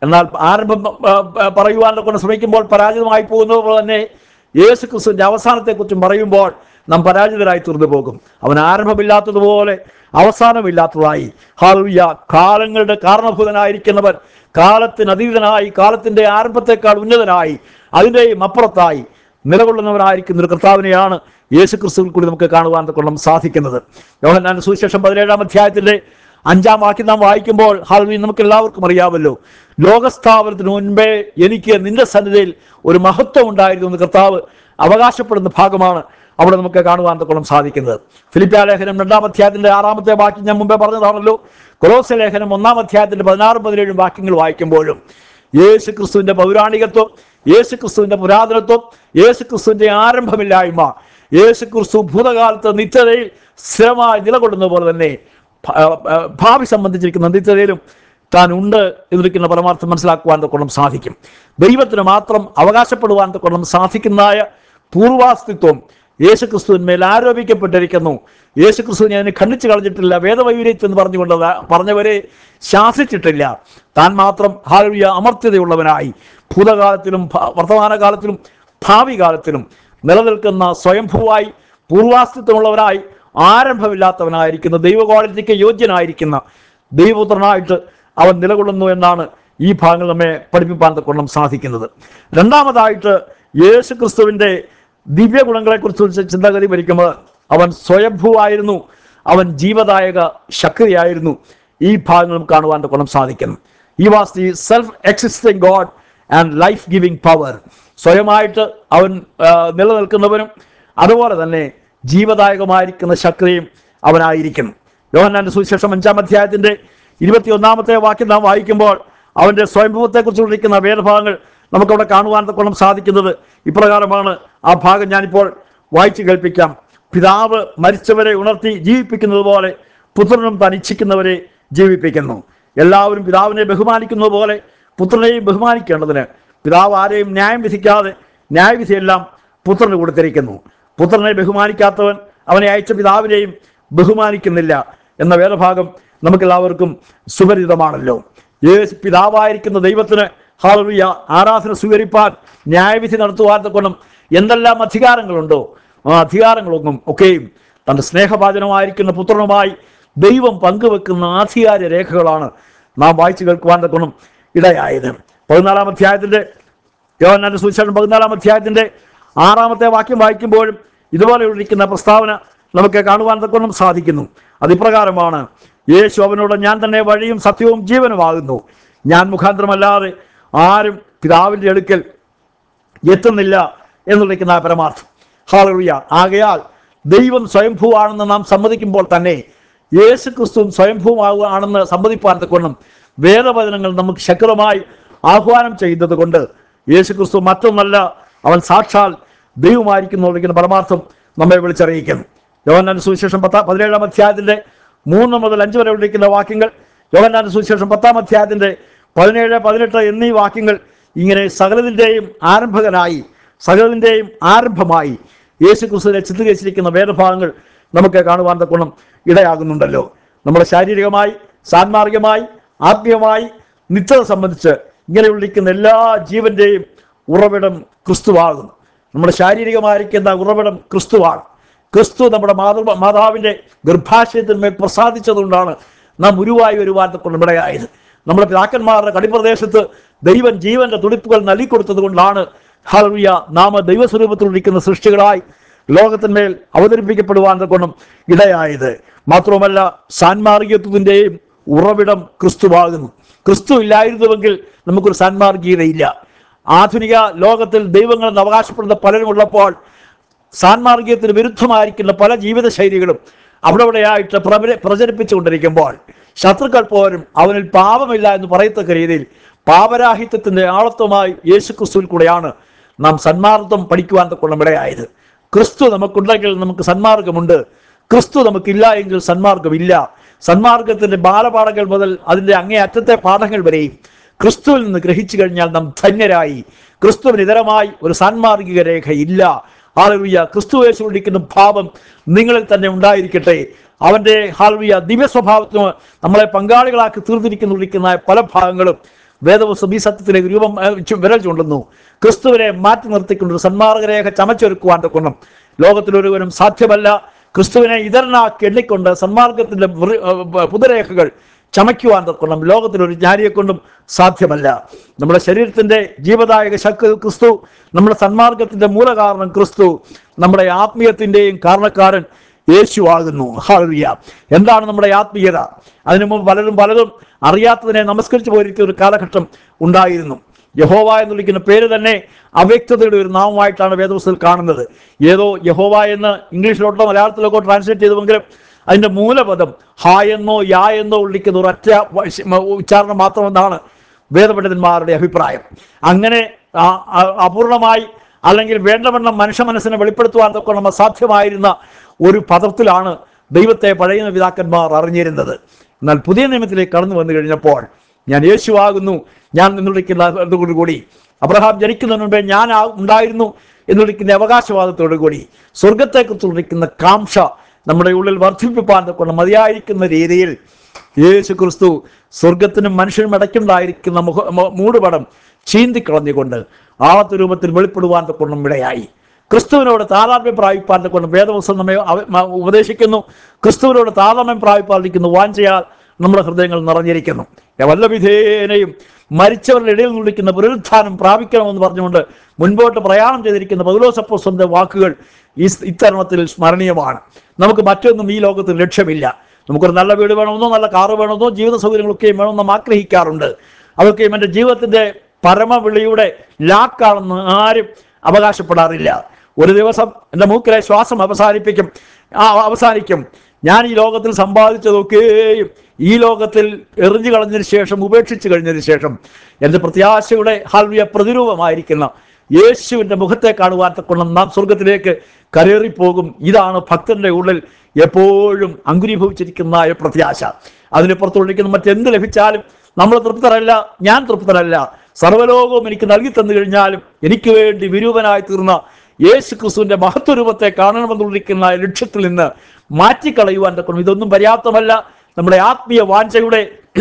എന്നാൽ ആരംഭം ആ, ആ, പറയുവാൻ കൊണ്ട് ശ്രമിക്കുമ്പോൾ പരാജിതമായി പോകുന്നത് പോലെ തന്നെ യേശു ക്രിസ്തുവിന്റെ അവസാനത്തെക്കുറിച്ചും പറയുമ്പോൾ നാം പരാജിതരായി തീർന്നു പോകും അവൻ ആരംഭമില്ലാത്തതുപോലെ അവസാനമില്ലാത്തതായി ഹാലുയ്യ കാലങ്ങളുടെ കാരണഭൂതനായിരിക്കുന്നവൻ കാലത്തിന് അതീതനായി കാലത്തിന്റെ ആരംഭത്തെക്കാൾ ഉന്നതനായി അതിൻ്റെയും അപ്പുറത്തായി നിലകൊള്ളുന്നവനായിരിക്കുന്ന ഒരു കർത്താവിനെയാണ് യേശു ക്രിസ്തുവിൽ കൂടി നമുക്ക് കാണുവാൻ കൊള്ളം സാധിക്കുന്നത് യോഹന്നാന്റെ സുവിശേഷം പതിനേഴാം അധ്യായത്തിന്റെ അഞ്ചാം വാക്യം നാം വായിക്കുമ്പോൾ ഹാൽവി നമുക്ക് എല്ലാവർക്കും അറിയാമല്ലോ ലോകസ്ഥാപനത്തിന് മുൻപേ എനിക്ക് നിന്റെ സന്നിധിയിൽ ഒരു മഹത്വം ഉണ്ടായിരുന്നു എന്ന് കർത്താവ് അവകാശപ്പെടുന്ന ഭാഗമാണ് അവിടെ നമുക്ക് കാണുവാൻ കൊള്ളം സാധിക്കുന്നത് ഫിലിപ്പിയ ലേഖനം രണ്ടാം അധ്യായത്തിന്റെ ആറാമത്തെ വാക്യം ഞാൻ മുമ്പേ പറഞ്ഞതാണല്ലോ കൊലോസ ലേഖനം ഒന്നാം അധ്യായത്തിന്റെ പതിനാറും പതിനേഴും വാക്യങ്ങൾ വായിക്കുമ്പോഴും യേശു ക്രിസ്തുവിന്റെ പൗരാണികത്വം യേശു ക്രിസ്തുവിന്റെ പുരാതനത്വം യേശു ക്രിസ്തുവിന്റെ ആരംഭമില്ലായ്മ യേശു ക്രിസ്തു ഭൂതകാലത്ത് നിത്യതയിൽ സ്ഥിരമായി നിലകൊള്ളുന്ന പോലെ തന്നെ ഭ- ആ, ഭാവി സംബന്ധിച്ചിരിക്കുന്ന നിത്യതയിലും താൻ ഉണ്ട് എന്നിരിക്കുന്ന പരമാർത്ഥം മനസ്സിലാക്കുവാൻ കൊള്ളം സാധിക്കും ദൈവത്തിന് മാത്രം അവകാശപ്പെടുവാൻ കൊള്ളം സാധിക്കുന്നതായ പൂർവാസ്തിത്വം യേശുക്രിസ്തുവിന്മേൽ ആരോപിക്കപ്പെട്ടിരിക്കുന്നു യേശുക്രിസ്തുവിനെ അതിനെ ഖണ്ഡിച്ചു കളഞ്ഞിട്ടില്ല വേദവൈര്യത്വം എന്ന് പറഞ്ഞുകൊണ്ട് പറഞ്ഞവരെ ശാസിച്ചിട്ടില്ല താൻ മാത്രം ഹാലവിയ അമർത്യതയുള്ളവനായി ഭൂതകാലത്തിലും ഭ- വർത്തമാനകാലത്തിലും ഭാവി കാലത്തിലും നിലനിൽക്കുന്ന സ്വയംഭൂവായി പൂർവാസ്തിത്വമുള്ളവനായി ആരംഭമില്ലാത്തവനായിരിക്കുന്ന ദൈവകോടതിക്ക് യോഗ്യനായിരിക്കുന്ന ദൈവപുത്രനായിട്ട് അവൻ നിലകൊള്ളുന്നു എന്നാണ് ഈ ഭാഗങ്ങൾ നമ്മെ പഠിപ്പിപ്പാൻ കൊള്ളം സാധിക്കുന്നത് രണ്ടാമതായിട്ട് യേശു ക്രിസ്തുവിൻ്റെ ദിവ്യഗുണങ്ങളെക്കുറിച്ച് ചിന്താഗതി ഭരിക്കുമ്പോൾ അവൻ സ്വയംഭൂവായിരുന്നു അവൻ ജീവദായക ശക്തിയായിരുന്നു ഈ ഭാഗങ്ങളും കാണുവാൻ കൊള്ളം സാധിക്കുന്നു ഈ was the self existing God and life giving power സ്വയമായിട്ട് അവൻ ആ, നിലനിൽക്കുന്നവനും അതുപോലെ തന്നെ ജീവദായകമായിരിക്കുന്ന ശക്തിയും അവനായിരിക്കുന്നു യോഹന്നാന്റെ സുവിശേഷം അഞ്ചാം അധ്യായത്തിന്റെ ഇരുപത്തിയൊന്നാമത്തെ വാക്യം നാം വായിക്കുമ്പോൾ അവന്റെ സ്വയംഭവത്തെക്കുറിച്ച് വിളിക്കുന്ന വേദഭാഗങ്ങൾ നമുക്കവിടെ കാണുവാൻ കൊള്ളം സാധിക്കുന്നത് ഇപ്രകാരമാണ് ആ ഭാഗം ഞാനിപ്പോൾ വായിച്ചു കേൾപ്പിക്കാം പിതാവ് മരിച്ചവരെ ഉണർത്തി ജീവിപ്പിക്കുന്നത് പോലെ പുത്രനും താൻ ഇച്ഛിക്കുന്നവരെ ജീവിപ്പിക്കുന്നു എല്ലാവരും പിതാവിനെ ബഹുമാനിക്കുന്നത് പോലെ പുത്രനെയും ബഹുമാനിക്കേണ്ടതിന് പിതാവ് ആരെയും ന്യായം വിധിക്കാതെ ന്യായവിധിയെല്ലാം പുത്രന് കൊടുത്തിരിക്കുന്നു പുത്രനെ ബഹുമാനിക്കാത്തവൻ അവനെ അയച്ച പിതാവിനെയും ബഹുമാനിക്കുന്നില്ല എന്ന വേദഭാഗം നമുക്കെല്ലാവർക്കും സുപരിചിതമാണല്ലോ യേശു പിതാവായിരിക്കുന്ന ദൈവത്തിന് ഹാലറിയ ആരാധന സ്വീകരിപ്പാൻ ന്യായവിധി നടത്തുവാൻ കൊണ്ടും എന്തെല്ലാം അധികാരങ്ങളുണ്ടോ ആ അധികാരങ്ങളൊന്നും ഒക്കെയും തൻ്റെ സ്നേഹഭാചനമായിരിക്കുന്ന പുത്രനുമായി ദൈവം പങ്കുവെക്കുന്ന ആധികാര രേഖകളാണ് നാം വായിച്ചു കേൾക്കുവാൻ കൊണ്ടും ഇടയായത് പതിനാലാം അധ്യായത്തിന്റെ യോഹന്നാന്റെ സുവിശേഷം പതിനാലാം അധ്യായത്തിന്റെ ആറാമത്തെ വാക്യം വായിക്കുമ്പോഴും ഇതുപോലെ ഇരിക്കുന്ന പ്രസ്താവന നമുക്ക് കാണുവാൻ തക്കൊന്നും സാധിക്കുന്നു അതിപ്രകാരമാണ് യേശു അവനോട് ഞാൻ തന്നെ വഴിയും സത്യവും ജീവനുമാകുന്നു ഞാൻ മുഖാന്തരമല്ലാതെ ആരും പിതാവിൻ്റെ അടുക്കൽ എത്തുന്നില്ല എന്നുള്ളതിക്കുന്ന ആ പരമാർത്ഥം ഹാലറിയ ആകയാൽ ദൈവം സ്വയംഭൂവാണെന്ന് നാം സമ്മതിക്കുമ്പോൾ തന്നെ യേശു ക്രിസ്തുവും സ്വയംഭൂവാണെന്ന് സമ്മതിപ്പാൻ കൊണ്ടും വേദവചനങ്ങൾ നമുക്ക് ശക്തമായി ആഹ്വാനം ചെയ്യുന്നത് കൊണ്ട് യേശു ക്രിസ്തു മറ്റൊന്നല്ല അവൻ സാക്ഷാൽ ദൈവമായിരിക്കുന്നുള്ളതിന് പരമാർത്ഥം നമ്മെ വിളിച്ചറിയിക്കുന്നു യോഹന്നാന്റെ സുവിശേഷം പത്താം പതിനേഴാം അധ്യായത്തിന്റെ മൂന്ന് മുതൽ അഞ്ച് വരെ വിളിക്കുന്ന വാക്യങ്ങൾ യോഹന്നാന്റെ സുവിശേഷം പത്താം അധ്യായത്തിന്റെ പതിനേഴ് പതിനെട്ട് എന്നീ വാക്യങ്ങൾ ഇങ്ങനെ സകലതിൻ്റെയും ആരംഭകനായി സകലതിൻ്റെയും ആരംഭമായി യേശു ക്രിസ്തുവിനെ ചിത്രീകരിച്ചിരിക്കുന്ന വേദഭാഗങ്ങൾ നമുക്ക് കാണുവാൻ തക്കോണം ഇടയാകുന്നുണ്ടല്ലോ നമ്മുടെ ശാരീരികമായി സാൻമാർഗികമായി ആത്മീയമായി നിത്യത സംബന്ധിച്ച് ഇങ്ങനെ വിളിക്കുന്ന എല്ലാ ജീവന്റെയും ഉറവിടം ക്രിസ്തുവാകുന്നു നമ്മുടെ ശാരീരികമായിരിക്കുന്ന ഉറവിടം ക്രിസ്തുവാണ് ക്രിസ്തു നമ്മുടെ മാതൃ മാതാവിൻ്റെ ഗർഭാശയത്തിന്മേൽ പ്രസാദിച്ചതുകൊണ്ടാണ് നാം ഉരുവായി വരുവാൻ കൊണ്ടിടയായത് നമ്മുടെ പിതാക്കന്മാരുടെ കടിപ്രദേശത്ത് ദൈവം ജീവന്റെ തുടിപ്പുകൾ നൽകിക്കൊടുത്തത് കൊണ്ടാണ് ഹറിയ നാമ ദൈവസ്വരൂപത്തിലിരിക്കുന്ന സൃഷ്ടികളായി ലോകത്തിന്മേൽ അവതരിപ്പിക്കപ്പെടുവാൻ കൊണ്ടും ഇടയായത് മാത്രവുമല്ല സാൻമാർഗികത്വത്തിൻ്റെയും ഉറവിടം ക്രിസ്തുവാകുന്നു ക്രിസ്തു ഇല്ലായിരുന്നുവെങ്കിൽ നമുക്കൊരു സാൻമാർഗീയതയില്ല ആധുനിക ലോകത്തിൽ ദൈവങ്ങളെന്ന് അവകാശപ്പെടുന്ന പലരും ഉള്ളപ്പോൾ സാൻമാർഗീയത്തിന് വിരുദ്ധമായിരിക്കുന്ന പല ജീവിത ശൈലികളും അവിടെ ഇവിടെയായിട്ട് പ്രചര പ്രചരിപ്പിച്ചുകൊണ്ടിരിക്കുമ്പോൾ ശത്രുക്കൾ പോലും അവനിൽ പാപമില്ല എന്ന് പറയത്തക്ക രീതിയിൽ പാപരാഹിത്യത്തിന്റെ ആളത്വമായി യേശു ക്രിസ്തുവിൽ കൂടെയാണ് നാം സന്മാർഗം പഠിക്കുവാൻ കൊള്ളും ഇടയായത് ക്രിസ്തു നമുക്കുണ്ടെങ്കിൽ നമുക്ക് സന്മാർഗമുണ്ട് ക്രിസ്തു നമുക്കില്ല എങ്കിൽ സന്മാർഗമില്ല സന്മാർഗത്തിന്റെ ബാലപാഠങ്ങൾ മുതൽ അതിന്റെ അങ്ങേ അറ്റത്തെ പാഠങ്ങൾ വരെയും ക്രിസ്തുവിൽ നിന്ന് ഗ്രഹിച്ചു കഴിഞ്ഞാൽ നാം ധന്യരായി ക്രിസ്തുവിന് ഇതരമായി ഒരു സാൻമാർഗിക രേഖ ഇല്ല ഹാലവിയ ക്രിസ്തു യേശു വിളിക്കുന്ന ഭാവം നിങ്ങളിൽ തന്നെ ഉണ്ടായിരിക്കട്ടെ അവന്റെ ഹാലവിയ ദിവ്യ സ്വഭാവത്തിന് നമ്മളെ പങ്കാളികളാക്കി തീർന്നിരിക്കുന്ന വിളിക്കുന്ന പല ഭാഗങ്ങളും വേദപുസ്തകം ഈ സത്യത്തിലേക്ക് രൂപം ഏ, ചു- വിരൽ ചൂണ്ടുന്നു ക്രിസ്തുവിനെ മാറ്റി നിർത്തിക്കൊണ്ട് ഒരു സന്മാർഗരേഖ ചമച്ചൊരുക്കുവാൻ കൊണ്ടും ലോകത്തിലൊരുവനും സാധ്യമല്ല ക്രിസ്തുവിനെ ഇതരനാക്കി എണ്ണിക്കൊണ്ട് സന്മാർഗത്തിന്റെ വൃ- ഏ, പുതുരേഖകൾ ചമയ്ക്കുവാൻ തക്കണം ലോകത്തിലൊരു ജ്ഞാനിയെ കൊണ്ടും സാധ്യമല്ല നമ്മുടെ ശരീരത്തിന്റെ ജീവദായക ശക്തി ക്രിസ്തു നമ്മുടെ സന്മാർഗത്തിന്റെ മൂലകാരണം ക്രിസ്തു നമ്മുടെ ആത്മീയത്തിന്റെയും കാരണക്കാരൻ യേശു ആകുന്നു ഹാളിയ എന്താണ് നമ്മുടെ ആത്മീയത അതിനു മുമ്പ് പലരും പലതും അറിയാത്തതിനെ നമസ്കരിച്ചു പോയിരിക്കുന്ന ഒരു കാലഘട്ടം ഉണ്ടായിരുന്നു യഹോവ എന്ന് വിളിക്കുന്ന പേര് തന്നെ അവ്യക്തതയുടെ ഒരു നാമമായിട്ടാണ് വേദപുസ്തകത്തിൽ കാണുന്നത് ഏതോ യഹോവ എന്ന് ഇംഗ്ലീഷിലോട്ടോ മലയാളത്തിലോട്ടോ ട്രാൻസ്ലേറ്റ് ചെയ്തുവെങ്കിലും അതിന്റെ മൂലപദം ഹാ എന്നോ യാ എന്നോ വിളിക്കുന്ന ഒരൊറ്റ വ- ഉച്ചാരണം മാത്രമെന്നാണ് വേദപണ്ഡിതന്മാരുടെ അഭിപ്രായം അങ്ങനെ ആ- ആ- അപൂർണമായി അല്ലെങ്കിൽ വേണ്ടവണ്ണം മനുഷ്യ മനസ്സിനെ വെളിപ്പെടുത്തുവാൻ തൊക്കെ അസാധ്യമായിരുന്ന ഒരു പദത്തിലാണ് ദൈവത്തെ പഴയ പിതാക്കന്മാർ അറിഞ്ഞിരുന്നത് എന്നാൽ പുതിയ നിയമത്തിലേക്ക് കടന്നു വന്നു കഴിഞ്ഞപ്പോൾ ഞാൻ യേശുവാകുന്നു ഞാൻ നിന്നുള്ളിക്കുന്ന കൂടി അബ്രഹാം ജനിക്കുന്നതിന് മുമ്പേ ഞാൻ ആ- ഉണ്ടായിരുന്നു എന്നുള്ളിക്കുന്ന അവകാശവാദത്തോടു കൂടി സ്വർഗത്തെക്കുറിച്ചുള്ളിക്കുന്ന കാംക്ഷ നമ്മുടെ ഉള്ളിൽ വർദ്ധിപ്പിപ്പാൻ കൊണ്ട് മതിയായിരിക്കുന്ന രീതിയിൽ യേശു ക്രിസ്തു സ്വർഗത്തിനും മനുഷ്യനും ഇടയ്ക്കുണ്ടായിരിക്കുന്ന മുഖ മ- മൂടുപടം ചീന്തിക്കളഞ്ഞുകൊണ്ട് ആളത്ത് രൂപത്തിൽ വെളിപ്പെടുവാൻ കൊണ്ടും ഇടയായി ക്രിസ്തുവിനോട് താതാത്മ്യം പ്രാപിപ്പാൻ കൊണ്ട് വേദവസം നമ്മെ അവ- മ- ഉപദേശിക്കുന്നു ക്രിസ്തുവിനോട് താതാത്മ്യം പ്രാപിപ്പാലിരിക്കുന്നു വാഞ്ചയാൽ നമ്മുടെ ഹൃദയങ്ങൾ നിറഞ്ഞിരിക്കുന്നു വല്ല വിധേയനെയും മരിച്ചവരുടെ ഇടയിൽ നിന്നിരിക്കുന്ന പുനരുത്ഥാനം പ്രാപിക്കണമെന്ന് പറഞ്ഞുകൊണ്ട് മുൻപോട്ട് പ്രയാണം ചെയ്തിരിക്കുന്ന പൗലോസപ്പോസന്റെ വാക്കുകൾ ഈ സ് ഇത്തരുണത്തിൽ സ്മരണീയമാണ് നമുക്ക് മറ്റൊന്നും ഈ ലോകത്തിൽ ലക്ഷ്യമില്ല നമുക്കൊരു നല്ല വീട് വേണമെന്നോ നല്ല കാറ് വേണമെന്നോ ജീവിത സൗകര്യങ്ങളൊക്കെയും വേണമെന്ന് നാം ആഗ്രഹിക്കാറുണ്ട് അതൊക്കെയും എൻ്റെ ജീവിതത്തിൻ്റെ പരമവിളിയുടെ ലാക്കാണെന്ന് ആരും അവകാശപ്പെടാറില്ല ഒരു ദിവസം എൻ്റെ മൂക്കിലെ ശ്വാസം അവസാനിപ്പിക്കും ആ അവസാനിക്കും ഞാൻ ഈ ലോകത്തിൽ സമ്പാദിച്ചതൊക്കെയും ഈ ലോകത്തിൽ എറിഞ്ഞു കളഞ്ഞതിന് ശേഷം ഉപേക്ഷിച്ചു കഴിഞ്ഞതിന് ശേഷം എൻ്റെ പ്രത്യാശയുടെ ഹൽവിയ പ്രതിരൂപമായിരിക്കുന്ന യേശുവിൻ്റെ മുഖത്തെ കാണുവാൻ തക്കണം നാം സ്വർഗത്തിലേക്ക് കരേറിപ്പോകും ഇതാണ് ഭക്തന്റെ ഉള്ളിൽ എപ്പോഴും അങ്കുരീഭവിച്ചിരിക്കുന്ന ഒരു പ്രത്യാശ അതിന് പുറത്തുള്ളിക്കുന്ന മറ്റെന്ത് ലഭിച്ചാലും നമ്മൾ തൃപ്തരല്ല ഞാൻ തൃപ്തരല്ല സർവ്വലോകവും എനിക്ക് നൽകി തന്നു കഴിഞ്ഞാലും എനിക്ക് വേണ്ടി വിരൂപനായി തീർന്ന യേശു ക്രിസ്തുവിന്റെ മഹത്വരൂപത്തെ കാണണമെന്നുള്ളിരിക്കുന്ന ലക്ഷ്യത്തിൽ നിന്ന് മാറ്റിക്കളയുവാൻ തക്കണം ഇതൊന്നും പര്യാപ്തമല്ല നമ്മുടെ ആത്മീയ വാഞ്ചയുടെ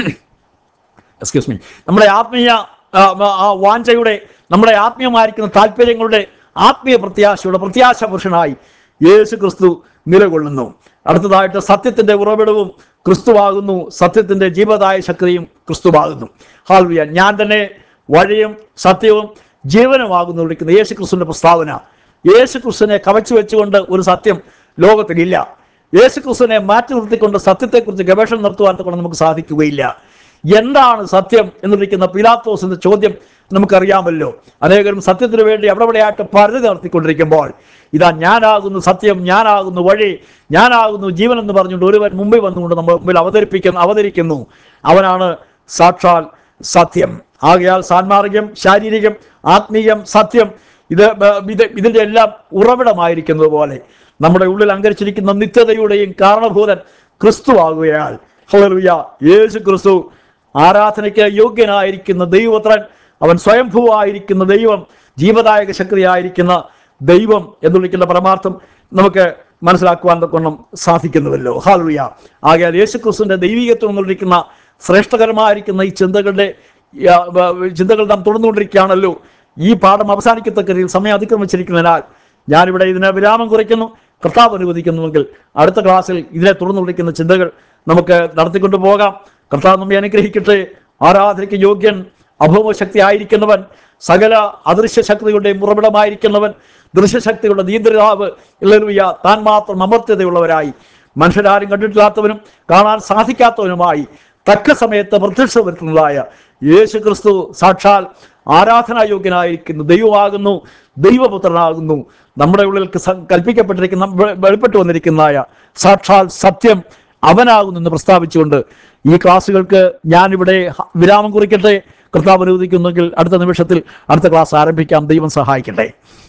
എക്സ്ക്യൂസ് മീ നമ്മുടെ ആത്മീയ ആ, ആ വാഞ്ചയുടെ നമ്മുടെ ആത്മീയമായിരിക്കുന്ന താല്പര്യങ്ങളുടെ ആത്മീയ പ്രത്യാശയുടെ പ്രത്യാശ പുരുഷനായി യേശു ക്രിസ്തു നിലകൊള്ളുന്നു അടുത്തതായിട്ട് സത്യത്തിന്റെ ഉറവിടവും ക്രിസ്തുവാകുന്നു സത്യത്തിന്റെ ജീവദായ ശക്തിയും ക്രിസ്തുവാകുന്നു ഹാൽവിയ ഞാൻ തന്നെ വഴിയും സത്യവും ജീവനുമാകുന്നു വിളിക്കുന്ന യേശു ക്രിസ്തുവിന്റെ പ്രസ്താവന യേശു ക്രിസ്തുവിനെ കവച്ചു വെച്ചുകൊണ്ട് ഒരു സത്യം ലോകത്തിലില്ല യേശു ക്രിസ്തുവിനെ മാറ്റി നിർത്തിക്കൊണ്ട് സത്യത്തെക്കുറിച്ച് ഗവേഷണം നടത്തുവാൻ കൊണ്ട് നമുക്ക് സാധിക്കുകയില്ല എന്താണ് സത്യം എന്ന് വിളിക്കുന്ന പിലാത്തോസിന്റെ ചോദ്യം നമുക്കറിയാമല്ലോ അനേകരും സത്യത്തിന് വേണ്ടി അവിടെ ഇവിടെയായിട്ട് പരതി നടത്തിക്കൊണ്ടിരിക്കുമ്പോൾ ഇതാ ഞാനാകുന്നു സത്യം ഞാനാകുന്നു വഴി ഞാനാകുന്നു ജീവൻ എന്ന് പറഞ്ഞുകൊണ്ട് ഒരുവൻ മുമ്പിൽ വന്നുകൊണ്ട് നമ്മൾ മുമ്പിൽ അവതരിപ്പിക്കുന്നു അവതരിക്കുന്നു അവനാണ് സാക്ഷാൽ സത്യം ആകയാൽ സാൻമാർഗം ശാരീരികം ആത്മീയം സത്യം ഇത് ബ- ഇത് ഇതിൻ്റെ എല്ലാം ഉറവിടമായിരിക്കുന്നത് പോലെ നമ്മുടെ ഉള്ളിൽ അങ്കരിച്ചിരിക്കുന്ന നിത്യതയുടെയും കാരണഭൂതൻ ക്രിസ്തു ആകുകയാൽ ഹല്ലേലൂയ യേശു ക്രിസ്തു ആരാധനയ്ക്ക് യോഗ്യനായിരിക്കുന്ന ദൈവപുത്രൻ അവൻ സ്വയംഭൂവായിരിക്കുന്ന ദൈവം ജീവദായക ശക്തിയായിരിക്കുന്ന ദൈവം എന്ന് വിളിക്കുന്ന പരമാർത്ഥം നമുക്ക് മനസ്സിലാക്കുവാൻ കൊണ്ടും സാധിക്കുന്നുവല്ലോ ഹാലുയ ആകയാൽ യേശു ക്രിസ്തുവിന്റെ ദൈവികത്വം എന്ന് വിളിക്കുന്ന ശ്രേഷ്ഠകരമായിരിക്കുന്ന ഈ ചിന്തകളുടെ ആ, ബ- ചിന്തകൾ നാം തുടർന്നുകൊണ്ടിരിക്കുകയാണല്ലോ ഈ പാഠം അവസാനിക്കത്തക്ക രീതിയിൽ സമയം അതിക്രമിച്ചിരിക്കുന്നതിനാൽ ഞാനിവിടെ ഇതിന് വിരാമം കുറിക്കുന്നു കർത്താവ് അനുവദിക്കുന്നുവെങ്കിൽ അടുത്ത ക്ലാസ്സിൽ ഇതിനെ തുറന്നു വിളിക്കുന്ന ചിന്തകൾ നമുക്ക് നടത്തിക്കൊണ്ടു പോകാം കർത്താവ് നമ്മെ അനുഗ്രഹിക്കട്ടെ ആരാധനയ്ക്ക് യോഗ്യൻ അഭൗമശക്തി ആയിരിക്കുന്നവൻ സകല അദൃശ്യ ശക്തികളുടെയും ഉറവിടമായിരിക്കുന്നവൻ ദൃശ്യശക്തികളുടെ നിയന്ത്രിതാവ് ഇല്ലലുയ്യ താൻ മാത്രം അമർത്യതയുള്ളവരായി മനുഷ്യരാരും കണ്ടിട്ടില്ലാത്തവനും കാണാൻ സാധിക്കാത്തവനുമായി തക്ക സമയത്ത് പ്രത്യക്ഷ വരുത്തുന്നതായ യേശു ക്രിസ്തു സാക്ഷാൽ ആരാധനായോഗ്യനായിരിക്കുന്നു ദൈവമാകുന്നു ദൈവപുത്രനാകുന്നു നമ്മുടെ ഉള്ളിൽ സ- കൽപ്പിക്കപ്പെട്ടിരിക്കുന്ന വെ- വെളിപ്പെട്ടു വന്നിരിക്കുന്നതായ സാക്ഷാൽ സത്യം അവനാകുന്നു എന്ന് പ്രസ്താവിച്ചുകൊണ്ട് ഈ ക്ലാസ്സുകൾക്ക് ഞാനിവിടെ ഹ- വിരാമം കുറിക്കട്ടെ കർത്താവ് അനുവദിക്കുന്നെങ്കിൽ അടുത്ത നിമിഷത്തിൽ അടുത്ത ക്ലാസ് ആരംഭിക്കാം ദൈവം സഹായിക്കട്ടെ